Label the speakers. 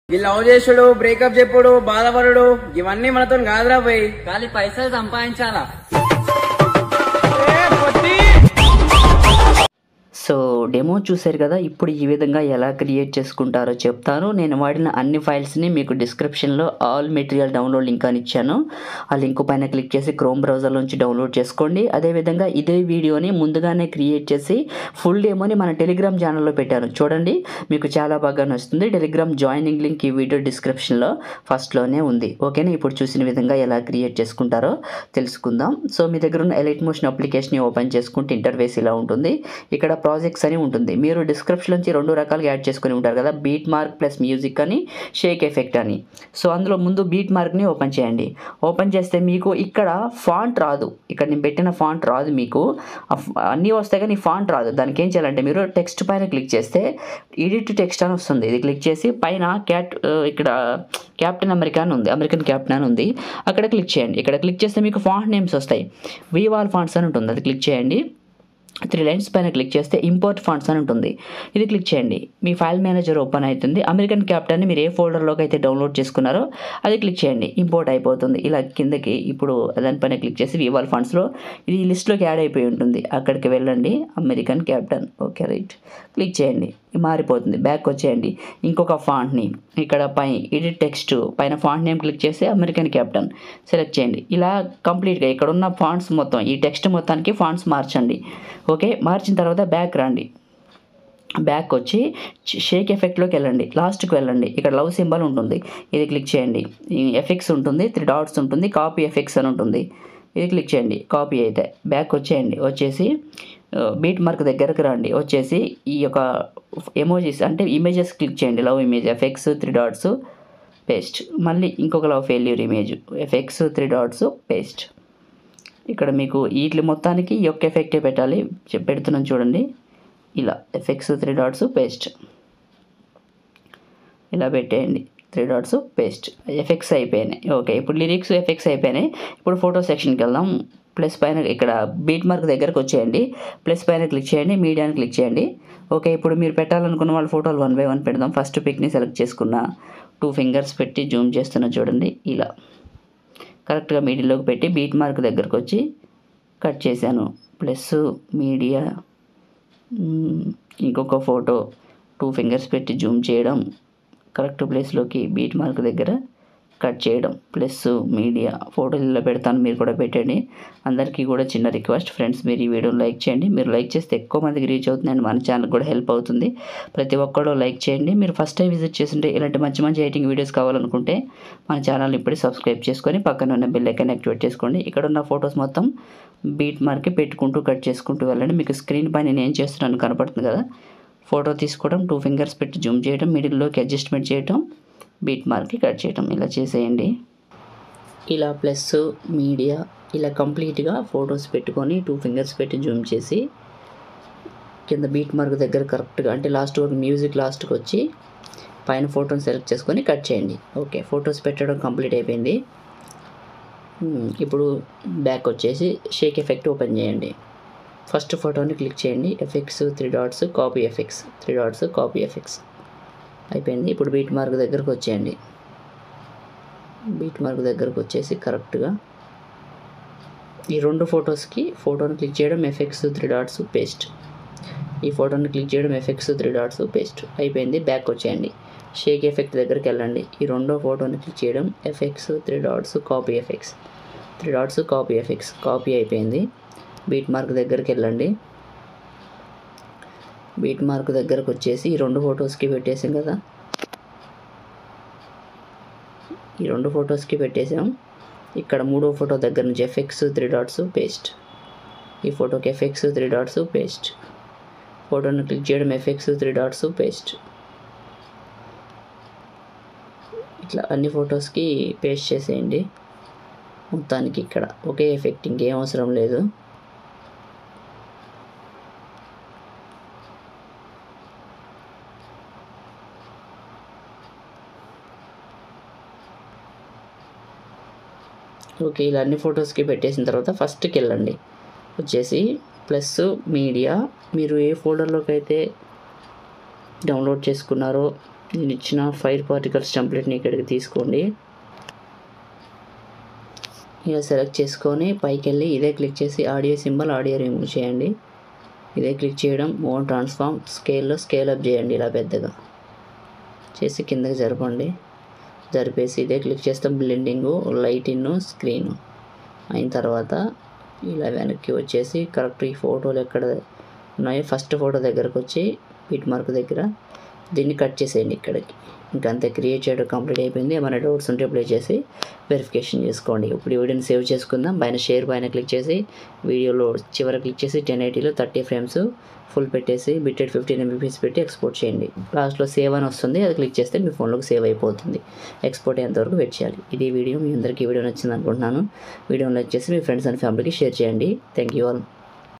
Speaker 1: ఈ లవ్ చేసుడు బ్రేకప్ చెప్పుడు బాధపడుడు ఇవన్నీ మనతో కాదురా పోయి
Speaker 2: ఖాళీ పైసలు సంపాదించాలా
Speaker 3: సో డెమో చూశారు కదా ఇప్పుడు ఈ విధంగా ఎలా క్రియేట్ చేసుకుంటారో చెప్తాను నేను వాడిన అన్ని ఫైల్స్ని మీకు డిస్క్రిప్షన్లో ఆల్ మెటీరియల్ డౌన్లోడ్ లింక్ అని ఇచ్చాను ఆ లింక్ పైన క్లిక్ చేసి క్రోమ్ బ్రౌజర్ నుంచి డౌన్లోడ్ చేసుకోండి అదేవిధంగా ఇదే వీడియోని ముందుగానే క్రియేట్ చేసి ఫుల్ డెమోని మన టెలిగ్రామ్ ఛానల్లో పెట్టాను చూడండి మీకు చాలా బాగా నచ్చుతుంది టెలిగ్రామ్ జాయినింగ్ లింక్ ఈ వీడియో డిస్క్రిప్షన్లో ఫస్ట్లోనే ఉంది ఓకేనా ఇప్పుడు చూసిన విధంగా ఎలా క్రియేట్ చేసుకుంటారో తెలుసుకుందాం సో మీ దగ్గర ఉన్న ఎలైట్ మోషన్ అప్లికేషన్ని ఓపెన్ చేసుకుంటే ఇంటర్ఫేస్ ఇలా ఉంటుంది ఇక్కడ ప్రాజెక్ట్స్ అని ఉంటుంది మీరు డిస్క్రిప్షన్ నుంచి రెండు రకాలుగా యాడ్ చేసుకుని ఉంటారు కదా బీట్ మార్క్ ప్లస్ మ్యూజిక్ అని షేక్ ఎఫెక్ట్ అని సో అందులో ముందు బీట్ మార్క్ని ఓపెన్ చేయండి ఓపెన్ చేస్తే మీకు ఇక్కడ ఫాంట్ రాదు ఇక్కడ నేను పెట్టిన ఫాంట్ రాదు మీకు ఆ ఫ- అన్నీ వస్తాయి కానీ ఫాంట్ రాదు దానికి ఏం చేయాలంటే మీరు టెక్స్ట్ పైన క్లిక్ చేస్తే ఎడిట్ టెక్స్ట్ అని వస్తుంది ఇది క్లిక్ చేసి పైన క్యాట్ ఆ, ఇక్కడ క్యాప్టెన్ అమెరికా అని ఉంది అమెరికన్ క్యాప్టెన్ అని ఉంది అక్కడ క్లిక్ చేయండి ఇక్కడ క్లిక్ చేస్తే మీకు ఫాంట్ నేమ్స్ వస్తాయి వీవాల్ ఫాంట్స్ అని ఉంటుంది అది క్లిక్ చేయండి త్రీ లైన్స్ పైన క్లిక్ చేస్తే ఇంపోర్ట్ ఫండ్స్ అని ఉంటుంది ఇది క్లిక్ చేయండి మీ ఫైల్ మేనేజర్ ఓపెన్ అవుతుంది అమెరికన్ క్యాప్టెన్ని మీరు ఏ ఫోల్డర్లోకి అయితే డౌన్లోడ్ చేసుకున్నారో అది క్లిక్ చేయండి ఇంపోర్ట్ అయిపోతుంది ఇలా కిందకి ఇప్పుడు దానిపైన క్లిక్ చేసి వివాల్ ఫండ్స్లో ఇది ఈ లిస్ట్లోకి యాడ్ అయిపోయి ఉంటుంది అక్కడికి వెళ్ళండి American captain okay right click చేయండి మారిపోతుంది బ్యాక్ వచ్చేయండి ఇంకొక ఫాంట్ని ఇక్కడ పై ఎడిట్ టెక్స్ట్ పైన ఫాంట్ నేమ్ క్లిక్ చేసి అమెరికన్ క్యాప్టెన్ సెలెక్ట్ చేయండి ఇలా కంప్లీట్గా ఇక్కడ ఉన్న ఫాంట్స్ మొత్తం ఈ టెక్స్ట్ మొత్తానికి ఫాంట్స్ మార్చండి ఓకే మార్చిన తర్వాత బ్యాక్ రండి బ్యాక్ వచ్చి షేక్ ఎఫెక్ట్లోకి వెళ్ళండి లాస్ట్కి వెళ్ళండి ఇక్కడ లవ్ సింబల్ ఉంటుంది ఇది క్లిక్ చేయండి ఎఫెక్ట్స్ ఉంటుంది త్రీ డాట్స్ ఉంటుంది కాపీ ఎఫెక్ట్స్ అని ఉంటుంది ఇది క్లిక్ చేయండి కాపీ అయితే బ్యాక్ వచ్చేయండి వచ్చేసి బీట్ మార్క్ దగ్గరకు రండి వచ్చేసి ఈ యొక్క ఎమోజీస్ అంటే ఇమేజెస్ క్లిక్ చేయండి love image effects three dots paste మళ్ళీ ఇంకొక love failure image effects three dots paste ఇక్కడ మీకు వీటి మొత్తానికి ఈ యొక్క ఎఫెక్టే పెట్టాలి చె- పెడుతున్నాను చూడండి ఇలా ఎఫెక్ట్స్ త్రీ డాట్స్ పేస్ట్ ఇలా పెట్టేయండి త్రీ డాట్స్ పేస్ట్ ఎఫెక్ట్స్ అయిపోయినాయి ఓకే ఇప్పుడు లిరిక్స్ ఎఫెక్ట్స్ అయిపోయినాయి ఇప్పుడు ఫోటో సెక్షన్కి వెళ్దాం ప్లస్ పైన ఇక్కడ బీట్ మార్క్ దగ్గరకు వచ్చేయండి ప్లస్ పైన క్లిక్ చేయండి మీడియాని క్లిక్ చేయండి ఓకే ఇప్పుడు మీరు పెట్టాలనుకున్న వాళ్ళ ఫోటోలు వన్ బై వన్ పెడదాం ఫస్ట్ పిక్ని సెలెక్ట్ చేసుకున్న టూ ఫింగర్స్ పెట్టి జూమ్ చేస్తున్నా చూడండి ఇలా కరెక్ట్గా మీడియాలోకి పెట్టి బీట్ మార్క్ దగ్గరకు వచ్చి కట్ చేశాను ప్లస్ మీడియా మ్మ్, ఇంకొక ఫోటో టూ ఫింగర్స్ పెట్టి జూమ్ చేయడం కరెక్ట్ ప్లేస్లోకి బీట్ మార్క్ దగ్గర కట్ చేయడం ప్లస్ మీడియా ఫోటోలు ఇలా పెడతాను మీరు కూడా పెట్టండి అందరికీ కూడా చిన్న రిక్వెస్ట్ ఫ్రెండ్స్ మీరు ఈ వీడియోని లైక్ చేయండి మీరు లైక్ చేస్తే ఎక్కువ మందికి రీచ్ అవుతుంది అండ్ మన ఛానల్ కూడా హెల్ప్ అవుతుంది ప్రతి ఒక్కరు లైక్ చేయండి మీరు ఫస్ట్ టైం విజిట్ చేస్తుంటే ఇలాంటి మంచి మంచి ఎడిటింగ్ వీడియోస్ కావాలనుకుంటే మన ఛానల్ ఇప్పుడే సబ్స్క్రైబ్ చేసుకొని పక్కన ఉన్న బెల్ ఐకాన్ యాక్టివేట్ చేసుకోండి ఇక్కడ ఉన్న ఫొటోస్ మొత్తం బీట్ మార్క్కి పెట్టుకుంటూ కట్ చేసుకుంటూ వెళ్ళండి మీకు స్క్రీన్ పైన నేను ఏం చేస్తున్నాను కనపడుతుంది కదా ఫోటో తీసుకోవడం టూ ఫింగర్స్ పెట్టి జూమ్ చేయడం మిడిల్లోకి అడ్జస్ట్మెంట్ చేయడం బీట్ మార్క్కి కట్ చేయడం ఇలా చేసేయండి ఇలా ప్లస్ మీడియా ఇలా కంప్లీట్గా ఫొటోస్ పెట్టుకొని టూ ఫింగర్స్ పెట్టి జూమ్ చేసి కింద బీట్ మార్క్ దగ్గర కరెక్ట్గా అంటే లాస్ట్ వరకు మ్యూజిక్ లాస్ట్కి వచ్చి పైన ఫోటోని సెలెక్ట్ చేసుకొని కట్ చేయండి ఓకే ఫొటోస్ పెట్టడం కంప్లీట్ అయిపోయింది మ్మ్, ఇప్పుడు బ్యాక్ వచ్చేసి షేక్ ఎఫెక్ట్ ఓపెన్ చేయండి ఫస్ట్ ఫోటోని క్లిక్ చేయండి effects three dots copy effects three dots copy effects అయిపోయింది ఇప్పుడు బీట్ మార్క్ దగ్గరకు వచ్చేయండి బీట్ మార్క్ దగ్గరకు వచ్చేసి కరెక్ట్గా ఈ రెండు ఫొటోస్కి ఫోటోని క్లిక్ చేయడం ఎఫెక్ట్స్ త్రీ డాట్స్ పేస్ట్ ఈ ఫోటోని క్లిక్ చేయడం ఎఫెక్ట్స్ త్రీ డాట్స్ పేస్ట్ అయిపోయింది బ్యాక్ వచ్చేయండి షేక్ ఎఫెక్ట్ దగ్గరికి వెళ్ళండి ఈ రెండో ఫోటోని క్లిక్ చేయడం effects three dots copy effects three dots copy effects copy అయిపోయింది బీట్ మార్క్ దగ్గరికి వెళ్ళండి బీట్ మార్క్ దగ్గరకు వచ్చేసి ఈ రెండు ఫొటోస్కి పెట్టేసాం కదా ఈ రెండు ఫొటోస్కి పెట్టేసాం ఇక్కడ మూడో ఫోటో దగ్గర నుంచి ఎఫెక్ట్స్ త్రీ డాట్స్ పేస్ట్ ఈ ఫోటోకి ఎఫెక్ట్స్ త్రీ డాట్స్ పేస్ట్ ఫోటోని క్లిక్ చేయడం ఎఫెక్ట్స్ త్రీ డాట్స్ పేస్ట్ ఇట్లా అన్ని ఫొటోస్కి పేస్ట్ చేసేయండి మొత్తానికి ఇక్కడ ఒకే ఎఫెక్ట్ ఇంకేం అవసరం లేదు ఓకే ఇలా అన్ని ఫొటోస్కి పెట్టేసిన తర్వాత ఫస్ట్కి వెళ్ళండి వచ్చేసి ప్లస్ మీడియా మీరు ఏ ఫోల్డర్లోకి అయితే డౌన్లోడ్ చేసుకున్నారో నేను ఇచ్చిన ఫైర్ పార్టికల్స్ టెంప్లెట్ని ఇక్కడికి తీసుకోండి ఇలా సెలెక్ట్ చేసుకొని పైకి వెళ్ళి ఇదే క్లిక్ చేసి ఆడియో సింబల్ ఆడియో రిమూవ్ చేయండి ఇదే క్లిక్ చేయడం ఓన్ ట్రాన్స్ఫార్మ్ స్కేల్లో స్కేల్ అప్ చేయండి ఇలా పెద్దగా చేసి కిందకి జరపండి జరిపేసి ఇదే క్లిక్ చేస్తే బ్లెండింగు లైటింగ్ స్క్రీన్ అయిన తర్వాత ఇలా వెనక్కి వచ్చేసి కరెక్ట్ ఈ ఫోటోలు ఎక్కడ ఉన్నాయో ఫస్ట్ ఫోటో దగ్గరకు వచ్చి పిట్ మార్క్ దగ్గర దీన్ని కట్ చేసేయండి ఇక్కడికి ఇంకా అంతే క్రియేట్ చేయడం కంప్లీట్ అయిపోయింది ఏమైనా డౌట్స్ ఉంటే ప్లే చేసి వెరిఫికేషన్ చేసుకోండి ఇప్పుడు ఈ వీడియోని సేవ్ చేసుకుందాం పైన షేర్ పైన క్లిక్ చేసి వీడియోలో చివర క్లిక్ చేసి టెన్ ఎయిటీలో థర్టీ ఫ్రేమ్స్ ఫుల్ పెట్టేసి బిట్టెడ్ ఫిఫ్టీన్ ఎంబీపీస్ పెట్టి ఎక్స్పోర్ట్ చేయండి లాస్ట్లో సేవ్ అని వస్తుంది అది క్లిక్ చేస్తే మీ ఫోన్లోకి సేవ్ అయిపోతుంది ఎక్స్పోర్ట్ అయ్యేంతవరకు వెయిట్ చేయాలి ఇది వీడియో మీ అందరికీ ఈ వీడియో నచ్చింది అనుకుంటున్నాను వీడియోని లైక్ చేసి మీ ఫ్రెండ్స్ అండ్ ఫ్యామిలీకి షేర్ చేయండి థ్యాంక్ యూ ఆల్